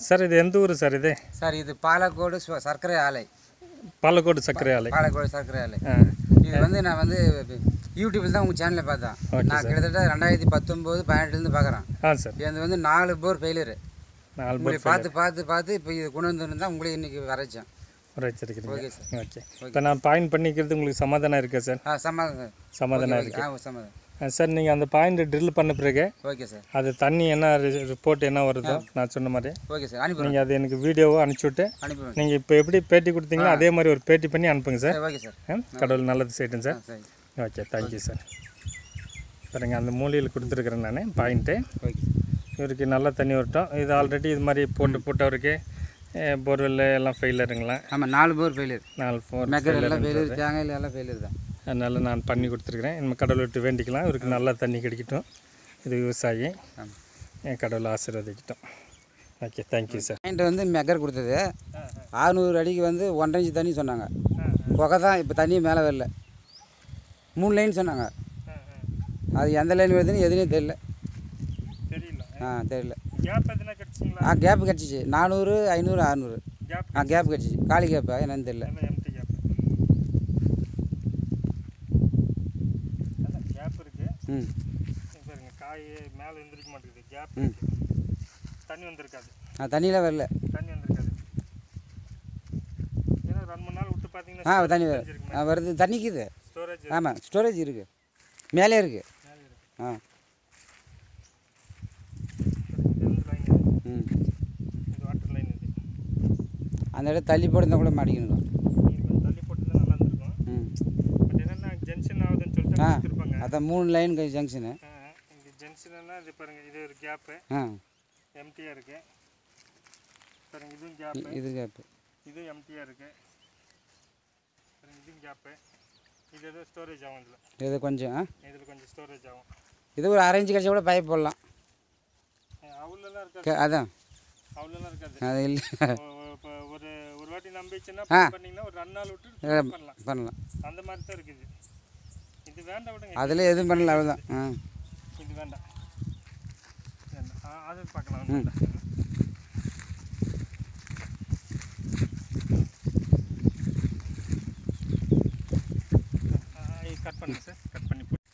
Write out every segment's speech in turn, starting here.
Sir இது எந்த ஊர் சார் இது சார் இது பாலக்கோடு சு- சர்க்கரை ஆலை பாலக்கோடு சர்க்கரை ஆலை பாலக்கோடு சர்க்கரை ஆலை ஆ இது வந்து நான் வந்து யூடியூப்ல தான் உங்கள் சேனலில் பார்த்தேன் Okay, நான் கிட்டத்தட்ட ரெண்டாயிரத்தி பத்தொம்போது பதினெட்டுலேருந்து பார்க்குறேன் ஆ சார் இது வந்து நாலு போர் ஃபெயிலியரு நாலு உங்களை பேர் பார்த்து பார்த்து பார்த்து இப்போ இது கொண்டு வந்து தான் உங்களை இன்னைக்கு வரைச்சேன் வர வச்சிருக்கிறீங்க ஓகே சார் ஓகே இப்போ நான் பாயிண்ட் பண்ணிக்கிறது உங்களுக்கு சமாதானம் இருக்கா சார் ஆ சமாதானம் சமாதானம் ஓகே, இருக்கு ஆ சமாதானம் ஆ, சார் நீங்கள் அந்த பாயிண்ட் ட்ரில் பண்ண பிறகு ஓகே சார் அது தண்ணி என்ன ரிப்போர்ட் என்ன வருதோ நான் சொன்ன மாதிரி ஓகே சார் அனுப்பிடுறேன் நீங்கள் அது எனக்கு வீடியோவை அனுப்பிச்சுட்டு அனுப்பிடுறேன் நீங்கள் இப்போ எப்படி பேட்டி கொடுத்தீங்களோ அதே மாதிரி ஒரு பேட்டி பண்ணி அனுப்புங்க சார் சரி, ஓகே சார் ஆ, கடவுள் நல்லது செய்யட்டும் ஆ சார் சரி ஓகே தேங்க்யூ சார் பாருங்க அந்த மூலையில் கொடுத்துருக்குறேன் நான் பாயிண்ட்டு ஓகே இவருக்கு நல்லா தண்ணி வரட்டும் இது ஆல்ரெடி இது மாதிரி போட்டு போட்டவருக்கு போர்வெல் எல்லாம் ஃபெயிலருங்களா ஆமாம் நாலு போர் ஃபெயிலியர் நாலு ஃபோர் மெக்கர் எல்லாம் ஃபெயிலியர் தேங்காயில் எல்லாம் ஃபெயிலியர் தான் அதனால் நான் பண்ணி கொடுத்துருக்குறேன் நம்ம கடவுளை விட்டு வேண்டிக்கலாம் இவருக்கு நல்லா தண்ணி கிடைக்கட்டும் இது விவசாயி ஆமாம் என் கடவுளை ஆசீர்வதிக்கட்டும் ஓகே தேங்க்யூ சார் பாயிண்ட் வந்து மெக்கர் கொடுத்தது ஆறுநூறு அடிக்கு வந்து ஒன்றரை இன்ச்சு தண்ணி சொன்னாங்க புகை தான் இப்போ தண்ணி மேலே வரல மூணு லைன் சொன்னாங்க அது எந்த லைன் வருதுன்னு எதுனே தெரியல தெரியல ஆ தெரியல கேப் எதுனா கிடச்சிங்களா ஆ கேப் கிடச்சிச்சு நானூறு ஐநூறு அறநூறு கேப் ஆ கேப் கிடச்சிச்சு காலி கேப்பா என்னன்னு தெரியல எல்லாம் எம்டி கேப் அதான் கேப் இருக்குது ம் பாருங்க காய் மேலே எந்திரிக்க மாட்டேங்குது கேப் ம். தண்ணி வந்திருக்காது ஆ தண்ணியில் வரல தண்ணி வந்திருக்காது ஏன்னா ரெண்டு மூணு நாள் விட்டு ஆ பார்த்தீங்கன்னா தண்ணி வர ஆ வருது தண்ணிக்குது ஸ்டோரேஜ் ஆமாம் ஸ்டோரேஜ் இருக்குது மேலே இருக்குது மேலே இருக்கு ஆ இது வந்து லைன் இது ம் இது வாட்டர் லைன் இது அந்த இடம் தள்ளி போட்டு கூட மாட்டிக்கணும் இது கொஞ்சம் தள்ளி போட்டு நல்லா இருந்திருக்கும் ம் பட் என்னென்னா ஜங்ஷன் ஆகுதுன்னு சொல்லிட்டு ஆ. கொடுத்துருப்பாங்க அதான் மூணு லைன் ஜங்ஷனு ஆ, இங்க ஜங்ஷன்னா இது பாருங்க இது ஒரு கேப்பு ஆ எம்டியாக இருக்கு பாருங்க இதுவும் கேப்பு இது கேப்பு இது எம்டியாக இருக்கு பாருங்க இதுவும் கேப்பு இது ஏதோ ஸ்டோரேஜ் ஆகும் இதில் இது கொஞ்சம் ஆ இதில் கொஞ்சம் ஸ்டோரேஜ் ஆகும் இது ஒரு அரைஞ்சு கிடச்சா கூட பைப் போடலாம் அவ்வளோலாம் இருக்காது க- அதான் அவ்வளோலாம் இருக்காது அது இல்லை இப்போ ஒரு ஒரு வாட்டி நம்பிச்சுன்னா ஆ. பண்ணீங்கன்னா ஒரு ரெண்டு நாள் விட்டு ஆ. பண்ணலாம் பண்ணலாம் அந்த மாதிரி தான் இருக்குது இது வேண்டாம் விடுங்க அதில் எதுவும் பண்ணல அவ்வளோதான் ஆ இது வேண்டாம் வேண்டாம். ஆ, அது பார்க்கலாம் ம். வேண்டாம். ஆ, இது கட் பண்ணுங்க சார் கட் பண்ணி போட்டு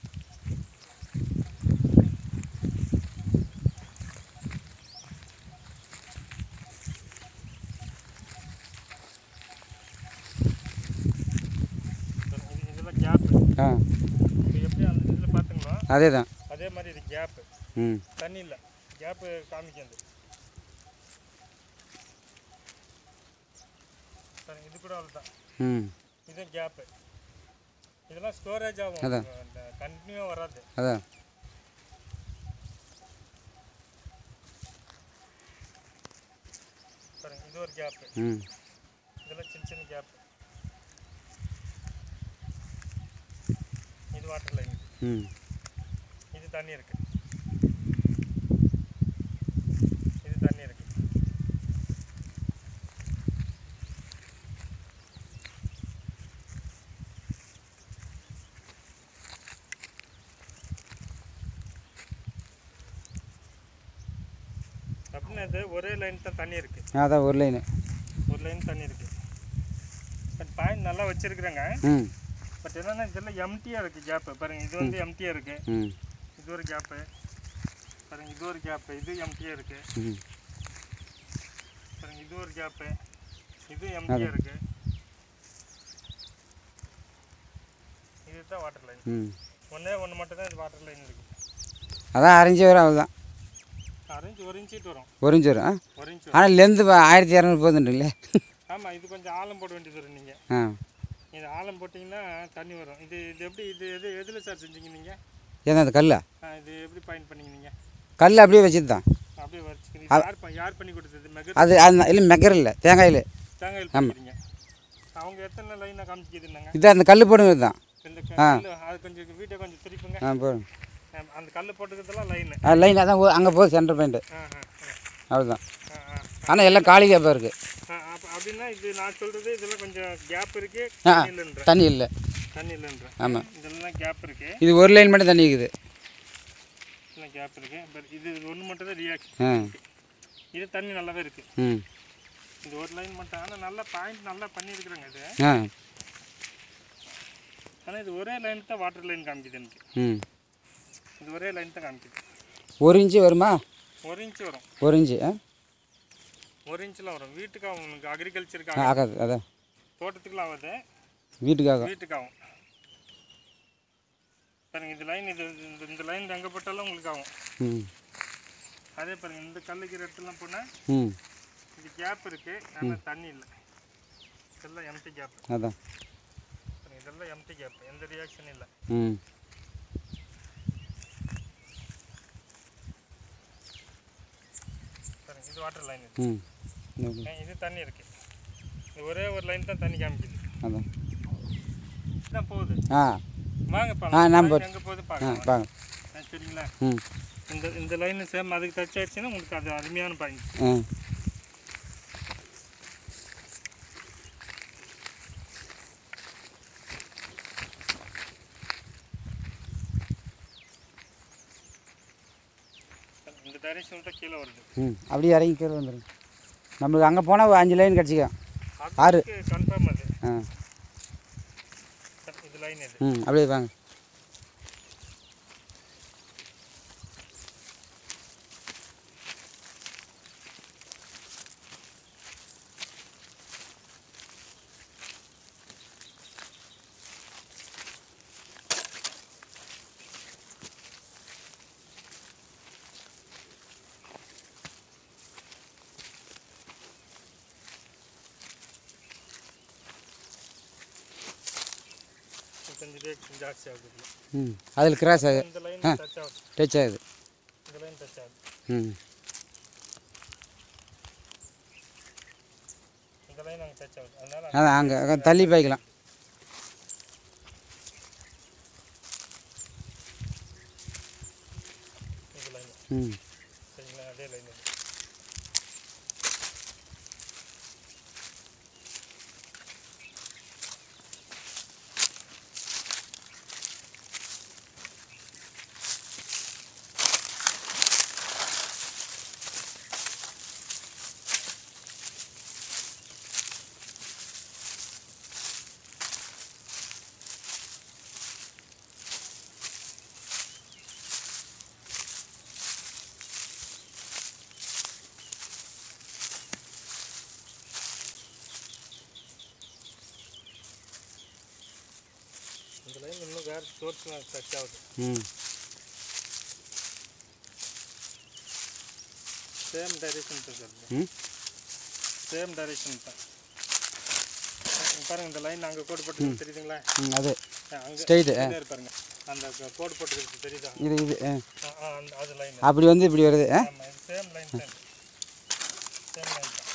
இது இதெல்லாம் கேப்பு ஆ இப்போ எப்படி அந்த இதில் பார்த்துங்களோ அதே தான் அதே மாதிரி இது கேப்பு ம் தண்ணி இல்லை கேப்பு காமிக்கிறது பாருங்க இது கூட அவ்வளோதான் ம் இது கேப்பு இதெல்லாம் ஸ்டோரேஜ் ஆகும் அதான். கண்டினியூவாக வராது அதான் பாருங்க இது ஒரு கேப்பு ம் இதெல்லாம் சின்ன சின்ன கேப்பு இது வாட்டர் லைன் ம் இது தண்ணி இருக்கு இது தண்ணி இருக்கு அப்படின்னா இது ஒரே லைன் தான் தண்ணி இருக்கு அதான் ஒரு லைனு ஒரு லைன் தண்ணி இருக்கு பட் பாயிண்ட் நல்லா வச்சிருக்கிறேங்க ம் பட் என்னன்னா இதெல்லாம் எம்டியாக இருக்கு கேப்பு பாருங்க இது வந்து எம்டியாக இருக்கு ம் இது ஒரு கேப்பு பாருங்க இது ஒரு கேப்பு இது எம்டியாக இருக்கு ம் பாருங்க இது ஒரு கேப்பு இது எம்டியாக இருக்கு இதுதான் வாட்டர் லைன் ம் ஒன்றே ஒன்று மட்டும் தான் இது வாட்டர் லைன் இருக்கு அதான் அரைஞ்சி வரும் அவ்வளோதான் அரைஞ்சு ஒரு இன்ச்சிட்டு வரும் ஒரு இன்ச்சு வரும் ஆ ஒரு இன்ச் வரும் ஆனால் லென்த்து ஆயிரத்தி இரநூறு போகுதுன்றீங்களே ஆமாம் இது கொஞ்சம் ஆழம் போட வேண்டியது வரும் நீங்கள் ஆ இது ஆழம் போட்டிங்கன்னா தண்ணி வரும் இது இது எப்படி இது எது எதில் சார் செஞ்சீங்க நீங்கள் ஏன்னா அந்த கல்லா இது எப்படி பாயிண்ட் பண்ணீங்க நீங்கள் கல் அப்படியே வச்சது தான் அப்படியே வச்சுக்கிறீங்க இது யார் ப- யார் பண்ணி கொடுத்தது மெகர் அது அந்த இல்லை மெக்கர் இல்லை தேங்காயில் தேங்காயில் பண்ணிக்கிறீங்க அவங்க எத்தனை லைனாக காமிச்சிக்கிதுன்னாங்க இது அந்த கல் போடுங்கிறது தான் இந்த கல் அது கொஞ்சம் வீட்டை கொஞ்சம் திருப்புங்க ஆ போடும் ஆ, அந்த கல் போட்டுக்கிறதெல்லாம் லைனு ஆ லைன் அதான் அங்கே போகுது சென்டர் பாயிண்ட்டு ஆ ஆ அவ்வளோதான் ஆ ஆ ஆனால் எல்லாம் காலி கேப்பாக இருக்குது ஆ, அப்ப- அப்படின்னா இது நான் சொல்றது இதெல்லாம் கொஞ்சம் கேப் இருக்கு ஆ. தண்ணி இல்லைன்ற தண்ணி இல்லை தண்ணி இல்லைன்ற ஆமாம் இதெல்லாம் கேப் இருக்கு இது ஒரு லைன் மட்டும் தண்ணி இருக்குது இதெல்லாம் கேப் இருக்கு பட் இது ஒன்று மட்டும் தான் ரியாக்ஷன் ஆ இது தண்ணி நல்லாவே இருக்குது ம் இது ஒரு லைன் மட்டும் ஆனால் நல்லா பாயிண்ட் நல்லா பண்ணியிருக்கிறேங்க இது ஆ ஆனால் இது ஒரே லைன் தான் வாட்டர் லைன் காமிக்குது எனக்கு ம் இது ஒரே லைன் தான் காமிக்குது ஒரு இன்ச்சு வருமா ஒரு இன்ச் வரும் ஒரு இன்ச்சு ஆ ஒரு இன்ச்சில் வரும் வீட்டுக்கு ஆகும் உங்களுக்கு ஆ, அக்ரிகல்ச்சருக்கு ஆகாது அதான் தோட்டத்துக்குலாம் ஆகுது வீட்டுக்காக வீட்டுக்கு ஆகும் பாருங்க இந்த லைன் இது இந்த இந்த லைன் எங்கே போட்டாலும் உங்களுக்கு ஆகும் ம் அதே பாருங்க இந்த கல்லுக்கிற இடத்துலாம் போனால் ம் இது கேப் இருக்குது ஆனால் தண்ணி இல்லை இதெல்லாம் எம்டி கேப் அதான் இதெல்லாம் எம்டி கேப் எந்த ரியாக்ஷன் இல்லை ம் பாருங்க இது வாட்டர் லைன் ம் இந்த- இது தண்ணி இருக்குது இது ஒரே ஒரு லைன் தான் தண்ணி காமிக்குது அதான் இதான் போகுது ஆ வாங்க ஆ, பார்க்கலாம் நான் line எங்கே போகுது ஆ பார்க்கலாம் வாங்க ஆ, சரிங்களா ம் இந்த இந்த லைன் சேம் அதுக்கு டச் ஆயிடுச்சுன்னா உங்களுக்கு அது அருமையான பாயிண்ட் ஆ இந்த டைரக்ஷன் தான் கீழே வருது ம் அப்படியே இறங்கி கீழே வந்துடும் நம்மளுக்கு அங்கே போனால் ஒரு அஞ்சு லைன் கிடச்சிக்கும் ஆறு. கன்ஃபார்ம் அது ஆ இது லைன் இது ம் அப்படியே வாங்க கொஞ்சம் ரியாக்ஷன் ஜாஸ்தி ஆகுது ம் அதில் கிராஸ் ஆகுது இந்த லைன் ஆ. டச் ஆகுது டச் ஆகுது இந்த லைன் டச் ஆகுது ம் இந்த லைன் அங்கே டச் ஆகுது அதனால அதான் அங்கே தள்ளி பாய்க்கலாம் இந்த லைன் ம் சரிங்களா அதே லைன் இது இந்த லைன் இன்னும் வேறு சோர்ஸ்லாம் டச் ஆகுது ம் சேம் டைரக்ஷன் தான் சார் ம் சேம் டைரக்ஷன் தான் இங்க பாருங்க இந்த லைன் அங்கே கோடு போட்டு தெரியுதுங்களா ம் அது அங்கே Straight, ஆ. பாருங்க அந்த க- கோடு போட்டு தெரியுதா இது இது ஆ ஆ, ஆ, அந்த- அது லைன் அப்படி வந்து இப்படி வருது ஆ ஆமாம் இது சேம் லைன் தான் சேம் லைன் தான்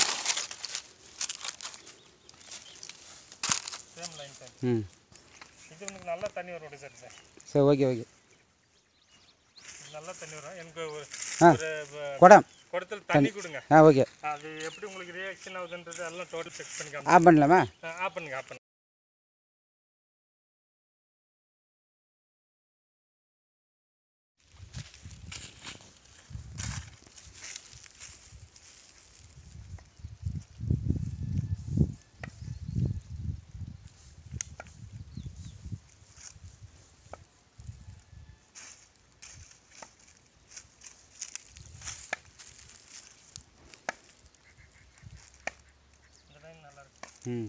சேம் லைன் தான் ம் இது உங்களுக்கு நல்லா தண்ணி வரும் சார் சார் சரி ஓகே ஓகே இது நல்லா தண்ணி வரும் எனக்கு ஒரு ஆ. ஒரு வ- குடம் குடத்துல தண்ணி கொடுங்க ஆ ஓகே அது எப்படி உங்களுக்கு ரியாக்ஷன் ஆகுதுன்றது எல்லாம் டோட்டல் செக் பண்ணி ஆஃப் பண்ணலாமா ஆஃப் பண்ணுங்க ஆஃப் பண்ணுங்க இந்த லைன் நல்லா இருக்கு ம்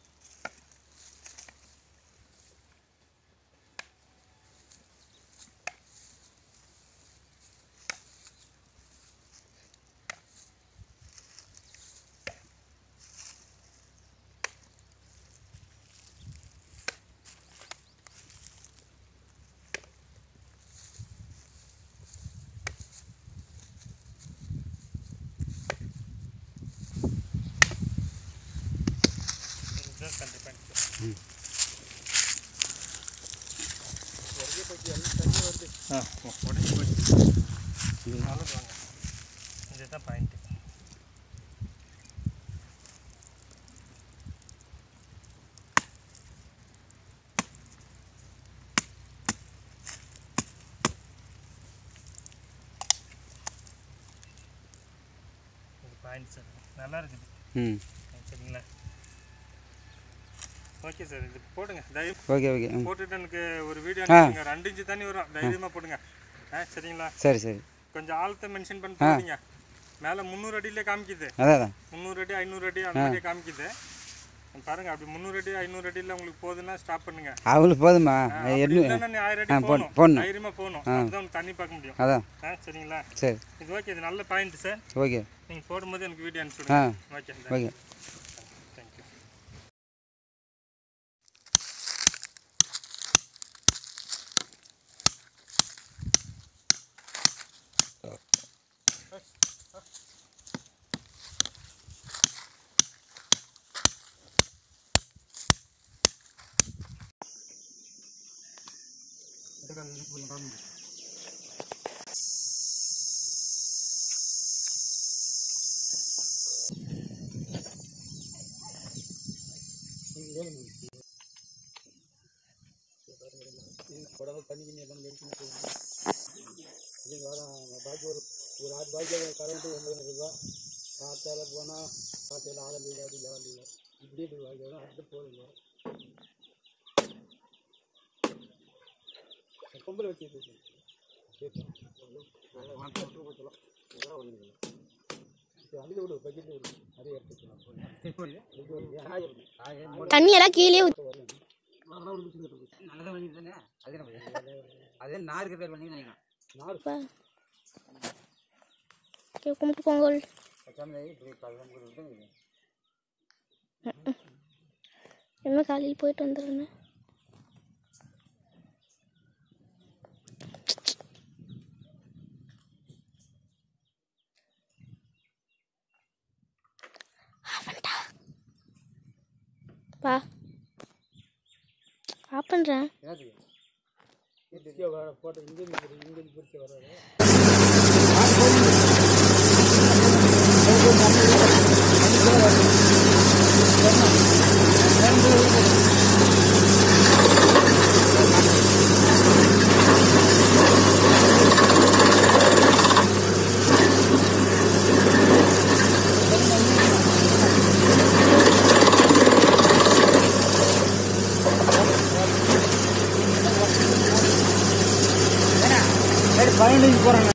இதுதான் கண்டிப்பாக ஆ உடஞ்சி போச்சு நல்லது வாங்க இதுதான் பாயிண்ட்டு பாயிண்ட் சார் நல்லா இருக்குது ம் சரிங்களா ஓகே சார் இது போடுங்க தயவு ஓகே ஓகே ம் போட்டுட்டு எனக்கு ஒரு வீடியோ ஆ. அனுப்புங்க ரெண்டு இன்ச்சு தண்ணி வரும் தைரியமாக போடுங்க ஆ சரிங்களா சரி சரி கொஞ்சம் ஆழத்தை மென்ஷன் பண்ணி போடுங்க மேலே முந்நூறு அடியிலே காமிக்குது அதான் அதான் முந்நூறு அடி ஐநூறு அடி அந்த மாதிரியே காமிக்குது பாருங்க அப்படி முந்நூறு அடி ஐநூறு அடியில் உங்களுக்கு போகுதுன்னா ஸ்டாப் பண்ணுங்க அவங்களுக்கு போதுமா அப்படி எண்ணூ இல்லைன்னா நீ ஆயிரம் ஆ, அடி போடணும், போகணும் போடணும். தைரியமாக போகணும் அப்பதான் உங்களுக்கு தண்ணி பார்க்க முடியும் அதான் ஆ சரிங்களா சரி இது ஓகே இது நல்ல பாயிண்ட் சார் ஓகே நீங்கள் போடும்போது எனக்கு வீடியோ ஆ அனுப்பிச்சுடுங்க ஓகே ஓகே தேங்க்யூ தண்ணி எல்லாம் கீழே ஊத்து. அதே நார் இருக்கிற பண்ணி நினைக்கிறேன் பா. ஓகே, கும்பிட்டு பொங்கல் என்ன காலையில் போயிட்டு வந்துடுறேன் பா ஆஃப் பண்ணுறேன் பதினஞ்சு போகிறாங்க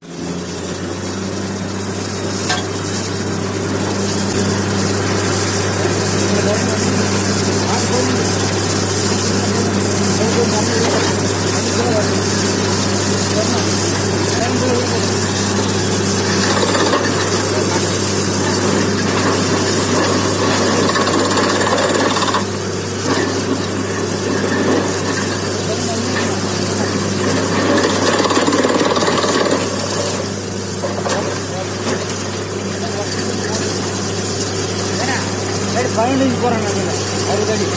பதினஞ்சு போகிறாங்க அறுபது அடி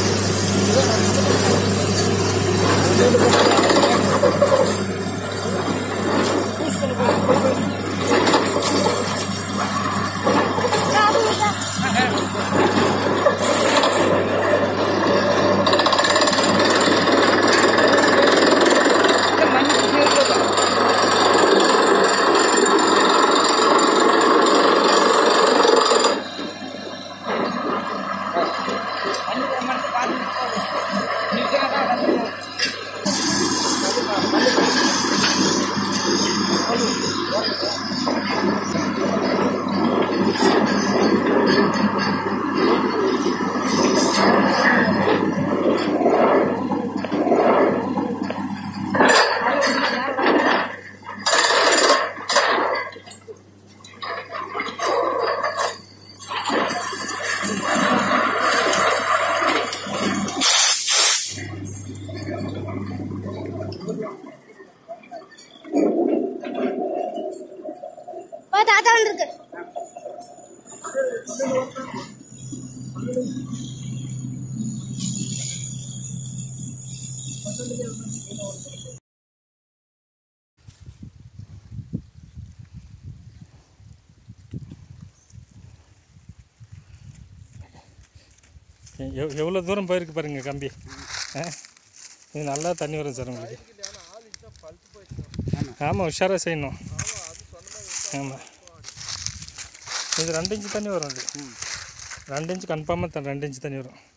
பா தாத்தா வந்திருக்கு எவ் எவ்வளோ தூரம் போயிருக்கு பாருங்க கம்பி ஆ இது நல்லா தண்ணி வரும் சார் உங்களுக்கு ஆமாம் உஷாராக செய்யணும் ஆமாம் இது ரெண்டு இன்ச்சு தண்ணி வரும் இது ரெண்டு இன்ச்சு கன்ஃபார்மாக ரெண்டு இன்ச்சு தண்ணி வரும்